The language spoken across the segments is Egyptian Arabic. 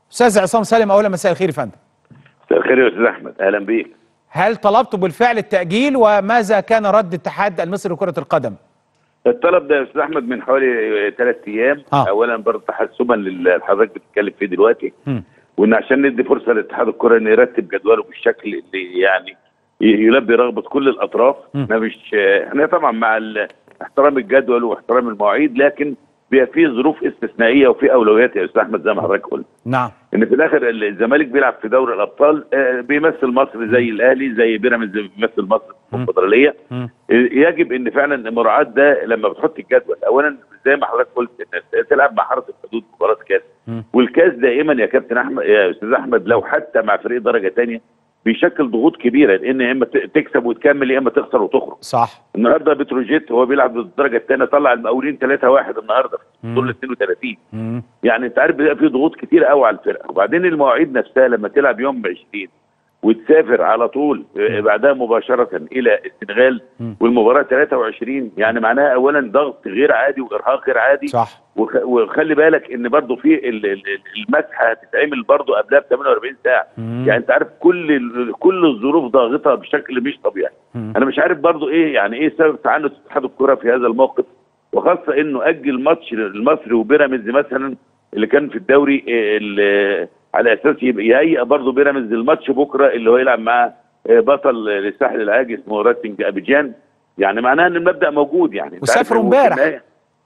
استاذ عصام سالم اولا مساء الخير يا فندم مساء الخير يا استاذ احمد اهلا بيك هل طلبتوا بالفعل التاجيل وماذا كان رد الاتحاد المصري لكره القدم الطلب ده يا استاذ احمد من حوالي ثلاث ايام آه. اولا برضه تحسبا للي حضرتك بتتكلم فيه دلوقتي مم. وان عشان ندي فرصه لاتحاد الكره ان يرتب جدوله بالشكل اللي يعني ي- يلبي رغبه كل الاطراف مم. احنا مش احنا طبعا مع ال- احترام الجدول واحترام المواعيد لكن بيبقى في ظروف استثنائيه وفي اولويات يا استاذ احمد زي ما حضرتك قلت نعم ان في الاخر الزمالك بيلعب في دوري الابطال آه، بيمثل مصر زي الاهلي زي بيراميدز بيمثل مصر في مم. الكونفدراليه مم. يجب ان فعلا مراعاه ده لما بتحط الجدول اولا زي ما حضرتك قلت ان تلعب مع حرس الحدود مباراه كاس مم. والكاس دائما يا كابتن احمد يا استاذ احمد لو حتى مع فريق درجه ثانيه بيشكل ضغوط كبيره لان يا اما ت- تكسب وتكمل يا اما تخسر وتخرج صح النهارده بتروجيت هو بيلعب بالدرجه الثانيه طلع المقاولين 3-1 النهارده في مم. دور ال 32 مم. يعني انت عارف بيبقى في ضغوط كتير قوي على الفرقه وبعدين المواعيد نفسها لما تلعب يوم 20 وتسافر على طول آه، بعدها مباشره الى السنغال مم. والمباراه 23 يعني معناها اولا ضغط غير عادي وارهاق غير عادي صح وخ- وخلي بالك ان برضو في ال- ال- ال- المسحه هتتعمل برضو قبلها ب 48 ساعه مم. يعني انت عارف كل ال- كل الظروف ضاغطه بشكل مش طبيعي مم. انا مش عارف برضو ايه يعني ايه سبب تعنت اتحاد الكره في هذا الموقف وخاصه انه اجل ماتش المصري وبيراميدز مثلا اللي كان في الدوري إيه، ال- على اساس يبقى يهيئ برضه بيراميدز الماتش بكره اللي هو يلعب مع إيه، بطل الساحل العاجي اسمه راتنج ابيجان يعني معناها ان المبدا موجود يعني أنت عارف وسافروا هو في امبارح. النهاية-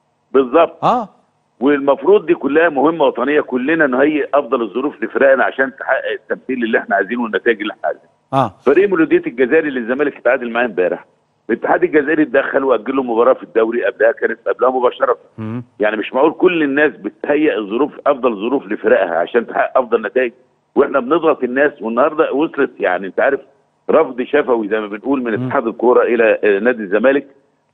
بالظبط اه والمفروض دي كلها مهمه وطنيه كلنا نهيئ افضل الظروف لفرقنا عشان تحقق التمثيل اللي احنا عايزينه والنتائج اللي احنا عايزينها اه فريق مولوديه الجزائري اللي الزمالك اتعادل معاه امبارح الاتحاد الجزائري اتدخل واجل له مباراه في الدوري قبلها كانت قبلها مباشره مم. يعني مش معقول كل الناس بتهيئ الظروف افضل ظروف لفرقها عشان تحقق افضل نتائج واحنا بنضغط الناس والنهارده وصلت يعني انت عارف رفض شفوي زي ما بنقول من مم. اتحاد الكوره الى آه، نادي الزمالك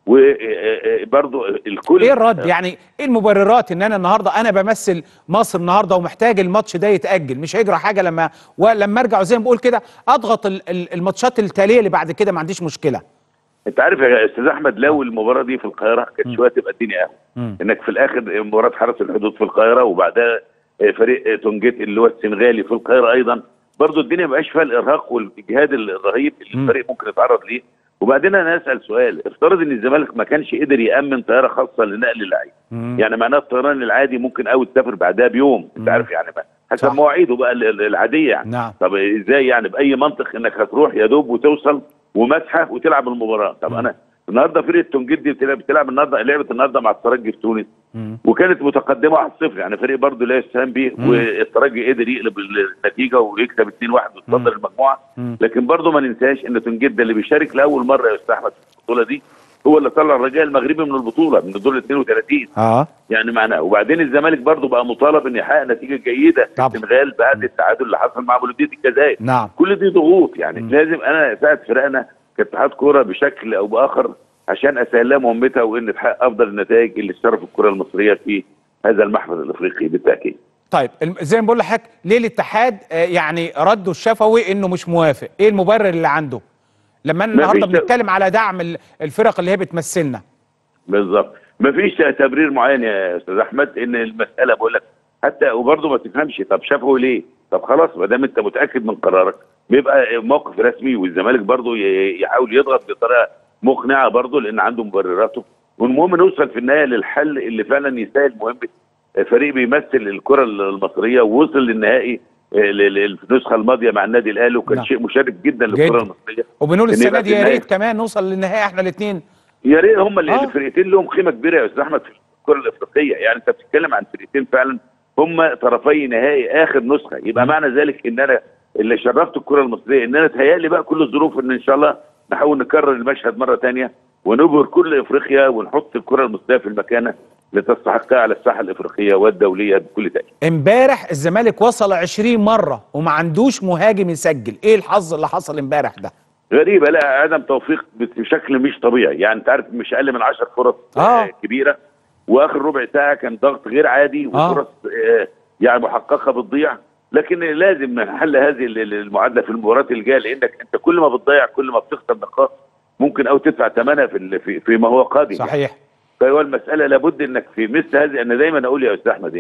وبرضه الكل ايه الرد يعني ايه المبررات ان انا النهارده انا بمثل مصر النهارده ومحتاج الماتش ده يتاجل مش هيجرى حاجه لما ولما ارجع زي ما بقول كده اضغط ال- ال- الماتشات التاليه اللي بعد كده ما عنديش مشكله انت عارف يا استاذ احمد لو المباراه دي في القاهره مم. كانت شويه تبقى الدنيا اهون مم. انك في الاخر مباراه حرس الحدود في القاهره وبعدها فريق تونجيت اللي هو السنغالي في القاهره ايضا برضه الدنيا ما بقاش فيها الارهاق والاجهاد الرهيب اللي مم. الفريق ممكن يتعرض ليه وبعدين انا اسال سؤال افترض ان الزمالك ما كانش قدر يامن طياره خاصه لنقل اللعيبه مم. يعني معناه الطيران العادي ممكن قوي تسافر بعدها بيوم انت مم. عارف يعني بقى صح. حسب مواعيده بقى ال- ال- العاديه يعني نعم طب ازاي يعني باي منطق انك هتروح يا دوب وتوصل ومسحه وتلعب المباراه طب مم. انا النهارده فرقه تونجيت دي بتلعب, بتلعب النهارده لعبت النهارده مع الترجي في تونس مم. وكانت متقدمه 1-0 يعني فريق برضه لا يستهان به مم. والترجي قدر يقلب النتيجه ويكسب 2-1 ويتصدر مم. المجموعه مم. لكن برضه ما ننساش ان تونجيت ده اللي بيشارك لاول مره يا استاذ احمد في البطوله دي هو اللي طلع الرجاء المغربي من البطوله من الدور ال 32 اه يعني معناه وبعدين الزمالك برضه بقى مطالب ان يحقق نتيجه جيده في طبعا. السنغال بعد التعادل اللي حصل مع مولوديه الجزائر نعم كل دي ضغوط يعني مم. لازم انا اساعد فرقنا كاتحاد كوره بشكل او باخر عشان اسهل لها مهمتها وان تحقق افضل النتائج اللي تشرف الكره المصريه في هذا المحفل الافريقي بالتاكيد. طيب الم- زي ما بقول لحضرتك ليه الاتحاد آه، يعني رده الشفوي انه مش موافق ايه المبرر اللي عنده لما أنا ما النهارده فيش- بنتكلم على دعم ال- الفرق اللي هي بتمثلنا بالظبط مفيش تبرير معين يا استاذ احمد ان المساله بقول لك حتى وبرضه ما تفهمش طب شافوا ليه؟ طب خلاص ما دام انت متاكد من قرارك بيبقى موقف رسمي والزمالك برضه ي- يحاول يضغط بطريقه مقنعه برضه لان عنده مبرراته والمهم نوصل في النهايه للحل اللي فعلا يسهل مهمه فريق بيمثل الكره المصريه ووصل للنهائي آه، ل- ل- في النسخه الماضيه مع النادي الاهلي وكان نعم. شيء مشرف جدا للكره جدا. المصريه وبنقول إن السنه يبقى دي في يا النهاية- ريت كمان نوصل للنهايه احنا الاثنين يا ريت هم اللي آه. الفرقتين لهم قيمه كبيره يا استاذ احمد في الكره الافريقيه يعني انت بتتكلم عن فرقتين فعلا هم طرفي نهائي اخر نسخه يبقى مم. معنى ذلك ان انا اللي شرفت الكره المصريه ان انا تهيألي بقى كل الظروف ان ان شاء الله نحاول نكرر المشهد مره ثانيه ونبهر كل افريقيا ونحط الكره المصريه في المكانه اللي تستحقها على الساحه الافريقيه والدوليه بكل تاكيد امبارح الزمالك وصل 20 مره وما عندوش مهاجم يسجل ايه الحظ اللي حصل امبارح ده غريبه لا عدم توفيق بشكل مش طبيعي يعني انت عارف مش اقل من 10 فرص آه. آه. كبيره واخر ربع ساعه كان ضغط غير عادي آه. وفرص آه. يعني محققه بتضيع لكن لازم حل هذه ال- ال- المعادله في المباريات الجايه لانك انت كل ما بتضيع كل ما بتخسر نقاط ممكن او تدفع ثمنها في ال- في فيما هو قادم يعني. صحيح فهو المساله لابد انك في مثل هذه انا دايما اقول يا استاذ احمد ايه مم.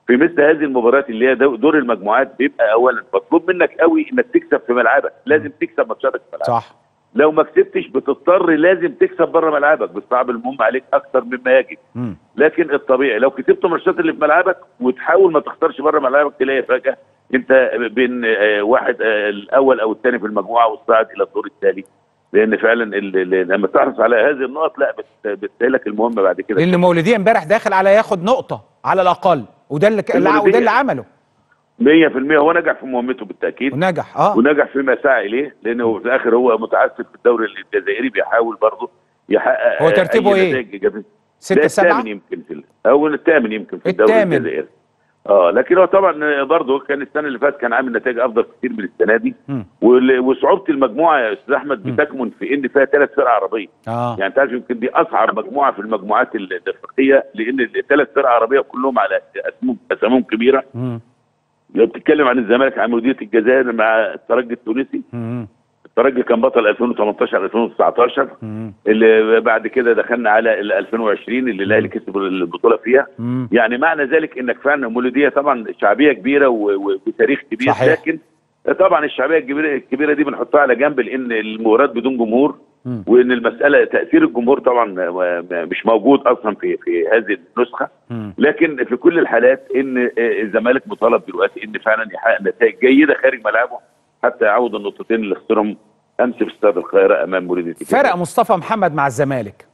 في مثل هذه المباريات اللي هي دو- دور المجموعات بيبقى اولا مطلوب منك قوي انك تكسب في ملعبك لازم تكسب ماتشاتك في ملعبك صح لو ما كسبتش بتضطر لازم تكسب بره ملعبك بالصعب المهم عليك اكتر مما يجب مم. لكن الطبيعي لو كسبت الماتشات اللي في ملعبك وتحاول ما تختارش بره ملعبك تلاقي فجاه انت بين آه، واحد آه، الاول او الثاني في المجموعه والصاعد الى الدور التالي لان فعلا ال- ال- لما تحرص على هذه النقط لا بت- بتسهلك المهم بعد كده لان مولوديه امبارح داخل على ياخد نقطه على الاقل وده اللي ك- المولودية. وده اللي عمله 100% هو نجح في مهمته بالتاكيد ونجح اه ونجح فيما سعى اليه لانه في الاخر هو متعثر في الدوري الجزائري بيحاول برضه يحقق هو ترتيبه أي إيه؟ نتائج إيجابية. ستة ده سبعة الثامن يمكن في ال- او الثامن يمكن في الدوري الثامن. الجزائري اه لكن هو طبعا برضه كان السنه اللي فاتت كان عامل نتائج افضل كتير من السنه دي مم. وال- وصعوبه المجموعه يا استاذ احمد بتكمن في ان فيها ثلاث فرق عربيه اه يعني انت عارف يمكن دي اصعب مجموعه في المجموعات ال- الافريقيه لان الثلاث فرق عربيه كلهم على اسمهم اساميهم كبيره مم. لو بتتكلم عن الزمالك عن مديريه الجزائر مع الترجي التونسي مم. الترجي كان بطل 2018 2019 مم. اللي بعد كده دخلنا على ال 2020 اللي الاهلي كسب البطوله فيها مم. يعني معنى ذلك انك فعلا مولوديه طبعا شعبيه كبيره و- و- وتاريخ كبير صحيح. لكن طبعا الشعبيه الكبيره الكبيره دي بنحطها على جنب لان المباريات بدون جمهور مم. وان المساله تاثير الجمهور طبعا م- م- مش موجود اصلا في في هذه النسخه مم. لكن في كل الحالات ان آه، الزمالك مطالب دلوقتي ان فعلا يحقق نتائج جيده خارج ملعبه حتى يعوض النقطتين اللي خسرهم امس في استاد القاهره امام مولوديه فرق مصطفى محمد مع الزمالك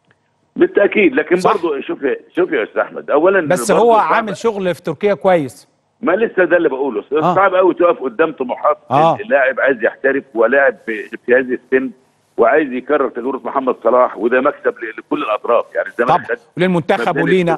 بالتاكيد لكن صح. برضه شوف شوف يا استاذ احمد اولا بس برضه هو صعب- عامل شغل في تركيا كويس ما لسه ده اللي بقوله آه. صعب قوي تقف قدام طموحات آه. اللاعب عايز يحترف ولاعب في, في هذه السن وعايز يكرر تجربه محمد صلاح وده مكسب ل- لكل الاطراف يعني الزمالك طبعا خد وللمنتخب مثلاً ولينا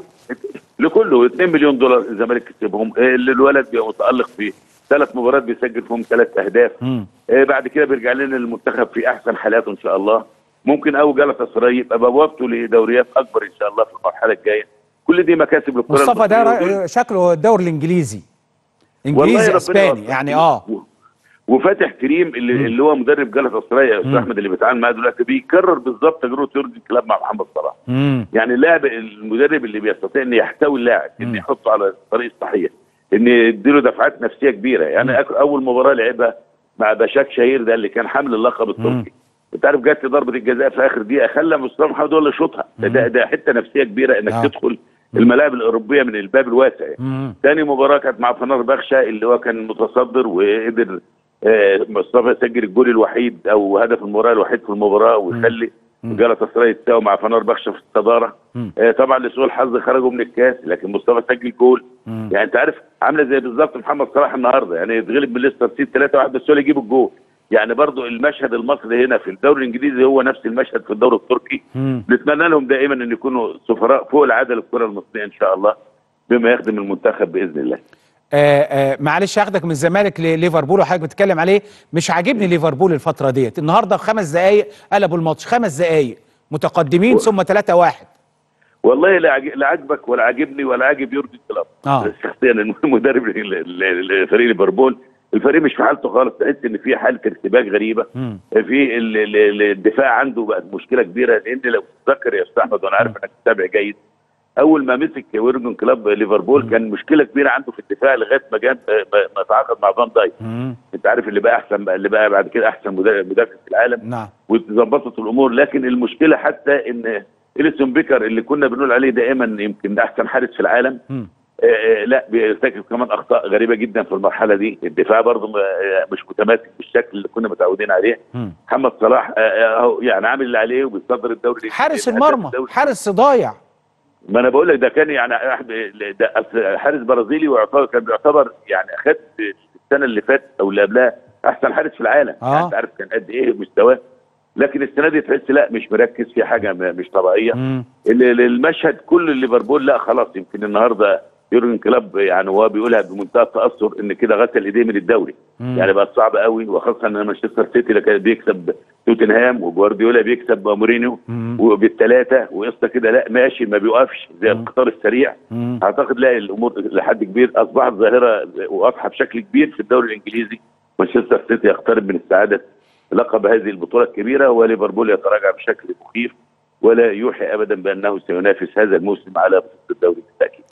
لكله 2 مليون دولار الزمالك كسبهم آه، اللي الولد بيبقى متالق في ثلاث مباريات بيسجل فيهم ثلاث اهداف مم. آه، بعد كده بيرجع لنا المنتخب في احسن حالاته ان شاء الله ممكن او جلطة سراي يبقى بوابته لدوريات اكبر ان شاء الله في المرحله الجايه كل دي مكاسب للكره مصطفى ده المصرية. را- شكله الدوري الانجليزي والله انجليزي ربنا اسباني يوفقه. يعني اه و- وفاتح كريم اللي, مم. اللي هو مدرب جلطة سراي يا استاذ مم. احمد اللي بيتعامل معاه دلوقتي بيكرر بالظبط تجربه يورجن كلاب مع محمد صلاح مم. يعني اللاعب المدرب اللي بيستطيع ان يحتوي اللاعب ان مم. يحطه على الطريق الصحيح ان يديله دفعات نفسيه كبيره يعني أك- اول مباراه لعبها مع بشاك شهير ده اللي كان حامل اللقب التركي انت عارف جت ضربه الجزاء في اخر دقيقه خلى مصطفى محمد هو اللي يشوطها ده, ده, ده حته نفسيه كبيره انك آه. تدخل الملاعب الاوروبيه من الباب الواسع يعني. مم. تاني مباراة كانت مع فنار بخشة اللي هو كان متصدر وقدر آه، مصطفى يسجل الجول الوحيد او هدف المباراة الوحيد في المباراة ويخلي مم. جلطة سراي يتساوي مع فنار بخشة في الصدارة مم. آه، طبعا لسوء الحظ خرجوا من الكاس لكن مصطفى سجل جول مم. يعني انت عارف عامله زي بالظبط محمد صلاح النهارده يعني يتغلب من ليستر سيتي 3 1 بس هو اللي يجيب الجول يعني برضو المشهد المصري هنا في الدوري الانجليزي هو نفس المشهد في الدوري التركي مم. نتمنى لهم دائما ان يكونوا سفراء فوق العاده للكره المصريه ان شاء الله بما يخدم المنتخب باذن الله آه آه معلش هاخدك من الزمالك لليفربول وحضرتك بتتكلم عليه مش عاجبني ليفربول الفتره ديت النهارده خمس دقائق قلبوا الماتش خمس دقائق متقدمين و- ثم 3 1 والله لا عج- لا عجبك ولا عاجبني ولا عاجب يورجن كلوب آه. شخصيا المدرب ال- ال- ال- فريق ليفربول الفريق مش في حالته خالص تحس ان في حاله ارتباك غريبه مم. في ال- ال- ال- الدفاع عنده بقت مشكله كبيره لان لو تتذكر يا استاذ احمد وانا عارف انك متابع جيد اول ما مسك يورجن كلوب ليفربول كان مشكله كبيره عنده في الدفاع لغايه ما جاب ما- ما تعاقد مع فان دايك مم. انت عارف اللي بقى احسن اللي بقى بعد كده احسن مدافع مدافع في العالم نعم واتظبطت الامور لكن المشكله حتى ان اليسون بيكر اللي كنا بنقول عليه دائما يمكن احسن حارس في العالم مم. آه، آه، لا بيرتكب كمان اخطاء غريبه جدا في المرحله دي الدفاع برضه م- آه، مش متماسك بالشكل اللي كنا متعودين عليه مم. محمد صلاح آه، آه، أهو يعني عامل اللي عليه وبيصدر الدوري الإنجليزي. حارس هداف المرمى الدوري. حارس ضايع ما انا بقول لك ده كان يعني أحد- ده أصل حارس برازيلي ويعتبر كان بيعتبر يعني اخد السنه اللي فاتت او اللي قبلها احسن حارس في العالم آه. يعني انت عارف كان قد ايه مستواه لكن السنه دي تحس لا مش مركز في حاجه م- مش طبيعيه مم. ال- ال- المشهد كل ليفربول لا خلاص يمكن النهارده يورجن كلوب يعني هو بيقولها بمنتهى التاثر ان كده غسل ايديه من الدوري مم. يعني بقت صعبه قوي وخاصه ان مانشستر سيتي اللي كان بيكسب توتنهام وجوارديولا بيكسب مورينيو مم. وبالثلاثه وقصه كده لا ماشي ما بيوقفش زي مم. القطار السريع مم. اعتقد لا الامور لحد كبير اصبحت ظاهره واضحه بشكل كبير في الدوري الانجليزي مانشستر سيتي يقترب من السعاده لقب هذه البطوله الكبيره وليفربول يتراجع بشكل مخيف ولا يوحي ابدا بانه سينافس هذا الموسم على بطوله الدوري بالتاكيد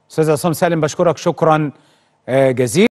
استاذ عصام سالم بشكرك شكرا آه، جزيلا